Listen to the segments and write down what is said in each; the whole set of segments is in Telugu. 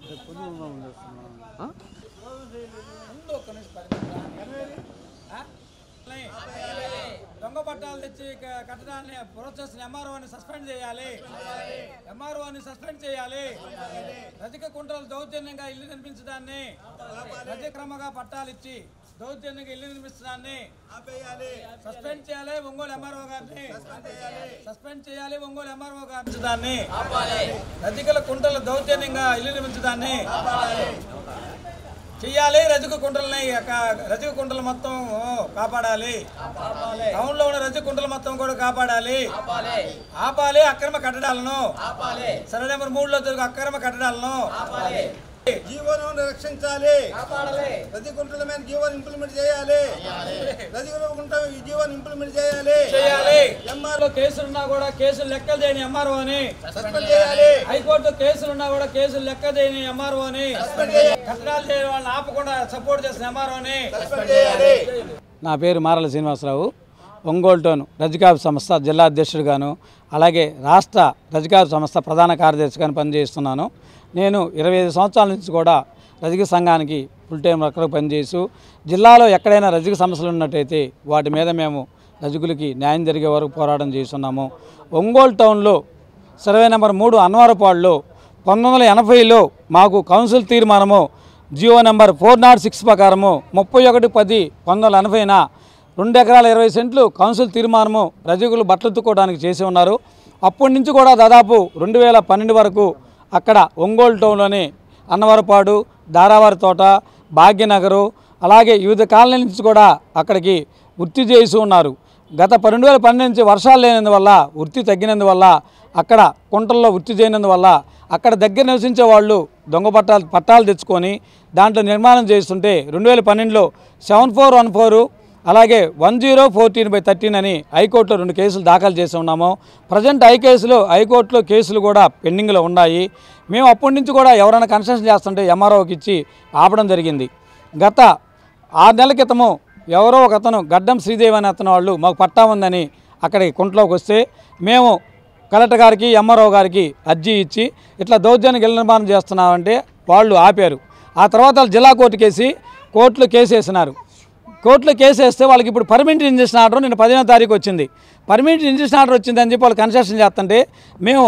ఆ? దొంగ పట్టాలు తెచ్చి క- కట్టడాన్ని ప్రోత్సహిస్తున్న ఎంఆర్ఓని సస్పెండ్ చేయాలి ఎంఆర్ఓని సస్పెండ్ చేయాలి రజక కుంటలు దౌర్జన్యంగా ఇల్లు నిర్మించడాన్ని రజక్రమగా పట్టాలు ఇచ్చి దౌర్జన్యంగా ఇల్లు నిర్మించడాన్ని సస్పెండ్ చేయాలి ఒంగోలు ఎంఆర్ఓ గారిని సస్పెండ్ చేయాలి ఒంగోలు ఎంఆర్ఓ గారిని దాన్ని రజకల కుంటలు దౌర్జన్యంగా ఇల్లు నిర్మించడాన్ని చెయ్యాలి రజక కుంటలని క- రజక కుంటలు మొత్తం కాపాడాలి టౌన్ లో ఉన్న రజక కుంటలు మొత్తం కూడా కాపాడాలి ఆపాలి అక్రమ కట్టడాలను సర్వే నెంబర్ మూడులో జరుగు అక్రమ కట్టడాలను జీవనం రక్షించాలి ప్రతి గుంటల మీద జీవన్ ఇంప్లిమెంట్ చేయాలి ప్రతి గుంట ఈ జీవన్ ఇంప్లిమెంట్ చేయాలి చేయాలి ఎంఆర్ లో కేసులున్నా కూడా కేసులు లెక్కలు చేయని ఎంఆర్ఓ అని సస్పెండ్ చేయాలి హైకోర్టు కేసులున్నా కూడా కేసులు లెక్క చేయని ఎంఆర్ఓ అని కట్టడాలు చేయని వాళ్ళని ఆపకుండా సపోర్ట్ చేసిన ఎంఆర్ఓ అని సస్పెండ్ చేయాలి నా పేరు మారల శ్రీనివాసరావు ఒంగోలు టౌన్ రజకాబ్ సంస్థ జిల్లా అధ్యక్షుడిగాను అలాగే రాష్ట్ర రజకాబ్ సంస్థ ప్రధాన కార్యదర్శిగాను పనిచేస్తున్నాను నేను ఇరవై ఐదు సంవత్సరాల నుంచి కూడా రజక సంఘానికి ఫుల్ టైం వర్కర్ పనిచేస్తూ జిల్లాలో ఎక్కడైనా రజక సమస్యలు ఉన్నట్టయితే వాటి మీద మేము రజకులకి న్యాయం జరిగే వరకు పోరాటం చేస్తున్నాము ఒంగోలు టౌన్లో సర్వే నెంబర్ మూడు అన్వారపాడులో పంతొమ్మిది వందల ఎనభైలో మాకు కౌన్సిల్ తీర్మానము GO number four nought six ప్రకారము ముప్పై ఒకటి పది పంతొమ్మిది వందల ఎనభైన రెండు ఎకరాల ఇరవై సెంట్లు కౌన్సిల్ తీర్మానము రజకులు బట్టలు తుక్కోవడానికి చేసి ఉన్నారు అప్పటి నుంచి కూడా దాదాపు రెండు వేల పన్నెండు వరకు అక్కడ ఒంగోలు టౌన్లోని అన్నవరపాడు దారావారి తోట భాగ్యనగరు అలాగే వివిధ కాలనీ నుంచి కూడా అక్కడికి వృత్తి చేస్తూ ఉన్నారు గత పన్నెండు వేల పన్నెండు నుంచి వర్షాలు లేనందువల్ల వృత్తి తగ్గినందువల్ల అక్కడ కుంటల్లో వృత్తి చేయనందువల్ల అక్కడ దగ్గర నివసించే వాళ్ళు దొంగ పట్టాలు పట్టాలు తెచ్చుకొని దాంట్లో నిర్మాణం చేస్తుంటే రెండు వేల పన్నెండులో సెవెన్ ఫోర్ వన్ ఫోరు అలాగే one zero fourteen by thirteen అని హైకోర్టులో రెండు కేసులు దాఖలు చేసి ఉన్నాము ప్రజెంట్ హై కేసులో హైకోర్టులో కేసులు కూడా పెండింగ్లో ఉన్నాయి మేము అప్పటి నుంచి కూడా ఎవరైనా కన్స్ట్రక్షన్ చేస్తుంటే ఎంఆర్ఓకి ఇచ్చి ఆపడం జరిగింది గత ఆరు నెలల క్రితము ఎవరో ఒక అతను గడ్డం శ్రీదేవి అనే అతను వాళ్ళు మాకు పట్టా ఉందని అక్కడికి కుంట్లోకి వస్తే మేము కలెక్టర్ గారికి ఎంఆర్ఓ గారికి అర్జీ ఇచ్చి ఇట్లా దౌర్జన్యం ఇళ్ల నిర్మాణం చేస్తున్నామంటే వాళ్ళు ఆపారు ఆ తర్వాత వాళ్ళు జిల్లా కోర్టుకి వేసి కోర్టులో కేసు వేసినారు కోర్టులో కేసు వేస్తే వాళ్ళకి ఇప్పుడు పర్మినెంట్ ఇంజక్షన్ ఆర్డర్ నిన్న పదిహేనో తారీఖు వచ్చింది పర్మినెంట్ ఇంజక్షన్ ఆర్డర్ వచ్చిందని చెప్పి వాళ్ళు కన్స్ట్రక్షన్ చేస్తుంటే మేము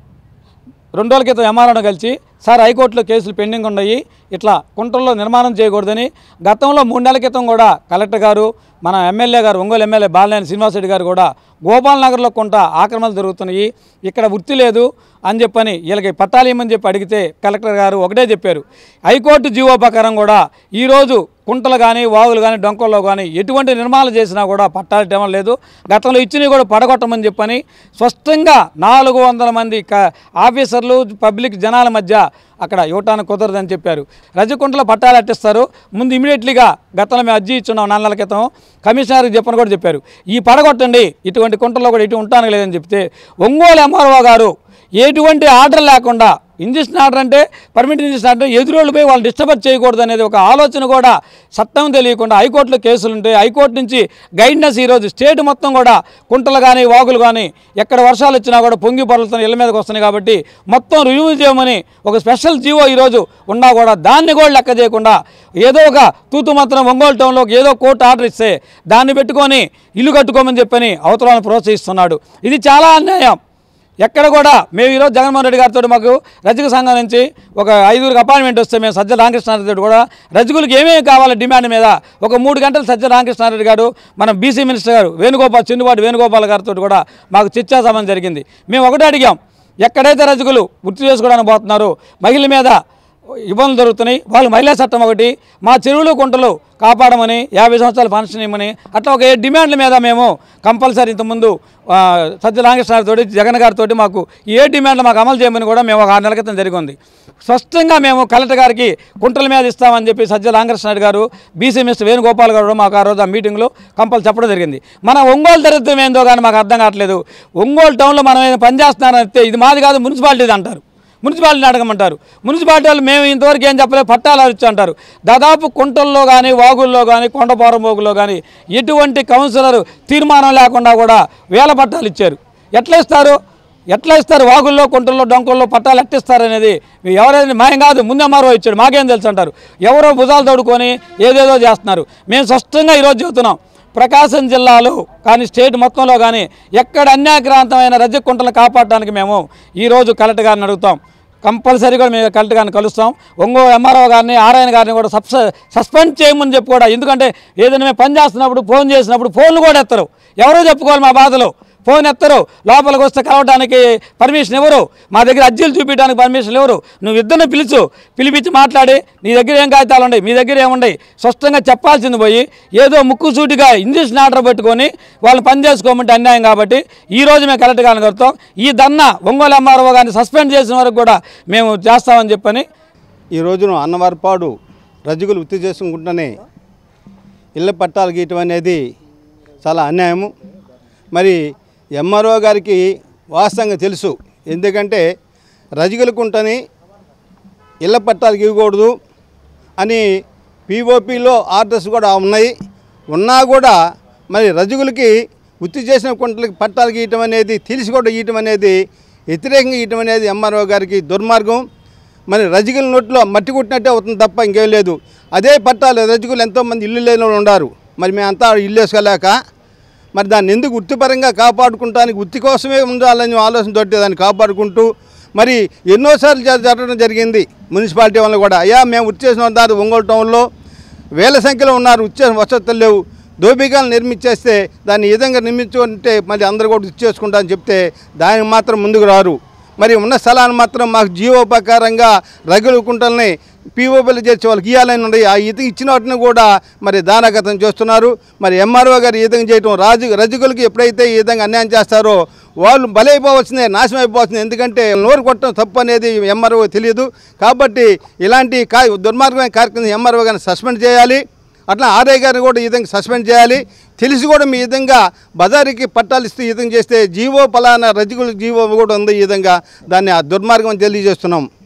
రెండు రోజుల క్రితం ఎంఆర్ఓను కలిసి సార్ హైకోర్టులో కేసులు పెండింగ్ ఉన్నాయి ఇట్లా కుంటల్లో నిర్మాణం చేయకూడదని గతంలో మూడు నెలల క్రితం కూడా కలెక్టర్ గారు మన ఎమ్మెల్యే గారు ఒంగోలు ఎమ్మెల్యే బాలినేని శ్రీనివాసరెడ్డి గారు కూడా గోపాల్ నగర్లో కొంత ఆక్రమణలు జరుగుతున్నాయి ఇక్కడ వృత్తి లేదు అని చెప్పని వీళ్ళకి పట్టాలు ఇమ్మని చెప్పి అడిగితే కలెక్టర్ గారు ఒకటే చెప్పారు హైకోర్టు జీవో ప్రకారం కూడా ఈరోజు కుంటలు కానీ వాగులు కానీ డొంకల్లో కానీ ఎటువంటి నిర్మాణాలు చేసినా కూడా పట్టాలు ఇవ్వడం లేదు గతంలో ఇచ్చినవి కూడా పడగొట్టమని చెప్పని స్పష్టంగా నాలుగు వందల మంది క ఆఫీసర్లు పబ్లిక్ జనాల మధ్య అక్కడ ఇవ్వటానికి కుదరదని చెప్పారు రజకుంటలో పట్టాలు అట్టిస్తారు ముందు ఇమీడియట్లీగా గతంలో మేము అర్జీ ఇచ్చున్నాం నాలుగు నెలల క్రితం కమిషనర్కి చెప్పని కూడా చెప్పారు ఈ పడగొట్టండి ఇటువంటి కుంటల్లో కూడా ఇటు ఉంటానికి లేదని చెప్తే ఒంగోలు ఎంఆర్ఓ గారు ఎటువంటి ఆర్డర్ లేకుండా ఇంజక్షన్ ఆర్డర్ అంటే పర్మిట్ ఇంజక్షన్ ఆర్డర్ ఎదురోళ్ళు పోయి వాళ్ళు డిస్టర్బ్ చేయకూడదు అనేది ఒక ఆలోచన కూడా చట్టం తెలియకుండా హైకోర్టులో కేసులు ఉంటాయి హైకోర్టు నుంచి గైడ్నెస్ ఈరోజు స్టేట్ మొత్తం కూడా కుంటలు కానీ వాగులు కానీ ఎక్కడ వర్షాలు వచ్చినా కూడా పొంగి పొరలుతున్న ఇళ్ళ మీదకి వస్తున్నాయి కాబట్టి మొత్తం రివ్యూ చేయమని ఒక స్పెషల్ జీవో ఈరోజు ఉన్నా కూడా దాన్ని కూడా లెక్క చేయకుండా ఏదో ఒక తూతు మాత్రం ఒంగోలు టౌన్లో ఏదో కోర్టు ఆర్డర్ ఇస్తే దాన్ని పెట్టుకొని ఇల్లు కట్టుకోమని చెప్పని అవతలను ప్రోత్సహిస్తున్నాడు ఇది చాలా అన్యాయం ఎక్కడ కూడా మేము ఈరోజు జగన్మోహన్ రెడ్డి గారితో మాకు రజక సంఘం నుంచి ఒక ఐదుగురికి అపాయింట్మెంట్ వస్తే మేము సజ్జ రామకృష్ణారెడ్డి కూడా రజకులకు ఏమేమి కావాలి డిమాండ్ మీద ఒక మూడు గంటలు సజ్జ రామకృష్ణారెడ్డి గారు మన బీసీ మినిస్టర్ గారు వేణుగోపాల్ చిన్నుపాటి వేణుగోపాల్ గారితో కూడా మాకు చర్చా సంబంధం జరిగింది మేము ఒకటే అడిగాం ఎక్కడైతే రజకులు వృత్తి చేసుకోవడానికి పోతున్నారో మహిళల మీద ఇబ్బందులు జరుగుతున్నాయి వాళ్ళు మహిళా చట్టం ఒకటి మా చెరువులు కుంటలు కాపాడమని యాభై సంవత్సరాలు పెన్షన్ ఇవ్వమని అట్లా ఒక ఏ డిమాండ్ల మీద మేము కంపల్సరీ ఇంతకుముందు ఆ, సత్య రామకృష్ణ తోటి జగన్ గారితో మాకు ఏ డిమాండ్లు మాకు అమలు చేయమని కూడా మేము ఒక ఆరు నెలల క్రితం జరిగింది స్పష్టంగా మేము కలెక్టర్ గారికి కుంటల మీద ఇస్తామని చెప్పి సజ్జ రామకృష్ణ గారు బీసీ మినిస్టర్ వేణుగోపాల్ గారు కూడా మాకు ఆ రోజు ఆ మీటింగ్లో కంపల్ చెప్పడం జరిగింది మన ఒంగోలు దరిద్రం ఏందో కానీ మాకు అర్థం కావట్లేదు ఒంగోలు టౌన్లో మనం ఏదైనా పని చేస్తున్నారంటే ఇది మాది కాదు మున్సిపాలిటీది అంటారు మున్సిపాలిటీని అడగమంటారు మున్సిపాలిటీ వాళ్ళు మేము ఇంతవరకు ఏం చెప్పలేదు పట్టాలు ఇచ్చి అంటారు దాదాపు కుంటల్లో కానీ వాగుల్లో కానీ కొండపోరంబోగుల్లో కానీ ఎటువంటి కౌన్సిలర్ తీర్మానం లేకుండా కూడా వేల పట్టాలు ఇచ్చారు ఎట్లా ఇస్తారు ఎట్లా ఇస్తారు వాగుల్లో కుంటల్లో డొంకల్లో పట్టాలు ఎట్టిస్తారు అనేది ఎవరైనా మాయం కాదు ముందే ఎంఆర్ఓ ఇచ్చాడు మాకేం తెలుసు అంటారు ఎవరో భుజాలు తోడుకొని ఏదేదో చేస్తున్నారు మేము స్పష్టంగా ఈరోజు చెబుతున్నాం ప్రకాశం జిల్లాలో కానీ స్టేట్ మొత్తంలో కానీ ఎక్కడ అన్యాక్రాంతమైన రజ్జ కుంటలు కాపాడడానికి మేము ఈరోజు కలెక్టర్ గారిని అడుగుతాం కంపల్సరీ కూడా మేము కలెక్టర్ గారిని కలుస్తాం ఒంగోలు ఎంఆర్ఓ గారిని ఆర్ఐన్ గారిని కూడా సబ్స సస్పెండ్ చేయమని చెప్పి కూడా ఎందుకంటే ఏదైనా మేము పని చేస్తున్నప్పుడు ఫోన్ చేసినప్పుడు ఫోన్లు కూడా ఎత్తరు ఎవరో చెప్పుకోవాలి మా బాధలు ఫోన్ ఎత్తరు లోపలికి వస్తే కలవడానికి పర్మిషన్ ఎవరు మా దగ్గర అర్జీలు చూపించడానికి పర్మిషన్ ఎవరు నువ్వు ఇద్దరిని పిలుచు పిలిపించి మాట్లాడి నీ దగ్గర ఏం కాగితాలు ఉన్నాయి మీ దగ్గర ఏముండయి స్పష్టంగా చెప్పాల్సింది పోయి ఏదో ముక్కుసూటిగా ఇంజక్షన్ ఆర్డర్ పెట్టుకొని వాళ్ళు పని చేసుకోమంటే అన్యాయం కాబట్టి ఈ రోజు మేము కలెక్టర్ గారిని కలుస్తాం ఈ దన్న ఒంగోలు ఎంఆర్ఓ గారిని సస్పెండ్ చేసిన వరకు కూడా మేము చేస్తామని చెప్పని ఈ రోజున అన్నవారిపాడు రజకులు వృత్తి చేసుకుంటూనే ఇళ్ళ పట్టాలు గీయటం అనేది చాలా అన్యాయము మరి ఎంఆర్ఓ గారికి వాస్తవంగా తెలుసు ఎందుకంటే రజకులకుంటని ఇళ్ళ పట్టాలు గీయకూడదు అని పిఓపిలో ఆర్డర్స్ కూడా ఉన్నాయి ఉన్నా కూడా మరి రజకులకి వృత్తి చేసిన కుంటలకి పట్టాలు గీయటం అనేది తెలిసి కూడా గీయటం అనేది వ్యతిరేకంగా గీయటం అనేది ఎంఆర్ఓ గారికి దుర్మార్గం మరి రజకుల నోట్లో మట్టి కొట్టినట్టే అవుతుంది తప్ప ఇంకేం లేదు అదే పట్టాలు రజకులు ఎంతోమంది ఇల్లు లేని వాళ్ళు ఉన్నారు మరి మేమంతా ఇల్లు వేసుకోలేక మరి దాన్ని ఎందుకు వృత్తిపరంగా కాపాడుకుంటానికి వృత్తి కోసమే ఉండాలని ఆలోచనతోటి దాన్ని కాపాడుకుంటూ మరి ఎన్నోసార్లు జ- జరగడం జరిగింది మున్సిపాలిటీ వాళ్ళు కూడా అయ్యా మేము వృత్తి చేసిన ఉన్నారు ఒంగోలు టౌన్లో వేల సంఖ్యలో ఉన్నారు వచ్చే వసతులు లేవు దోపికాలు నిర్మించేస్తే దాన్ని ఈ విధంగా నిర్మించుకుంటే మళ్ళీ అందరూ కూడా ఇచ్చేసుకుంటా అని చెప్తే దానికి మాత్రం ముందుకు రారు మరి ఉన్న స్థలాన్ని మాత్రం మాకు జీవోపకారంగా రగులు కుంటల్ని పీఓపీలు చేసే వాళ్ళకి ఇవ్వాలని ఉన్నాయి ఆ ఈత ఇచ్చిన వాటిని కూడా మరి దానగతం చేస్తున్నారు మరి ఎంఆర్ఓ గారు ఈ విధంగా చేయటం రాజు రజకులకి ఎప్పుడైతే ఈ విధంగా అన్యాయం చేస్తారో వాళ్ళు బలైపోవలసిందే నాశనం అయిపోతుంది ఎందుకంటే నోరు కొట్టడం తప్పు అనేది ఎంఆర్ఓ తెలియదు కాబట్టి ఇలాంటి కా దుర్మార్గమైన కార్యక్రమం ఎంఆర్ఓ గారిని సస్పెండ్ చేయాలి అట్లా ఆర్ఐ గారిని కూడా ఈ విధంగా సస్పెండ్ చేయాలి తెలిసి కూడా మీ విధంగా బజారీకి పట్టాలు ఇస్తూ ఈ విధంగా చేస్తే జీవో పలానా రజకుల జీవో కూడా ఉంది ఈ విధంగా దాన్ని ఆ దుర్మార్గం అని తెలియజేస్తున్నాం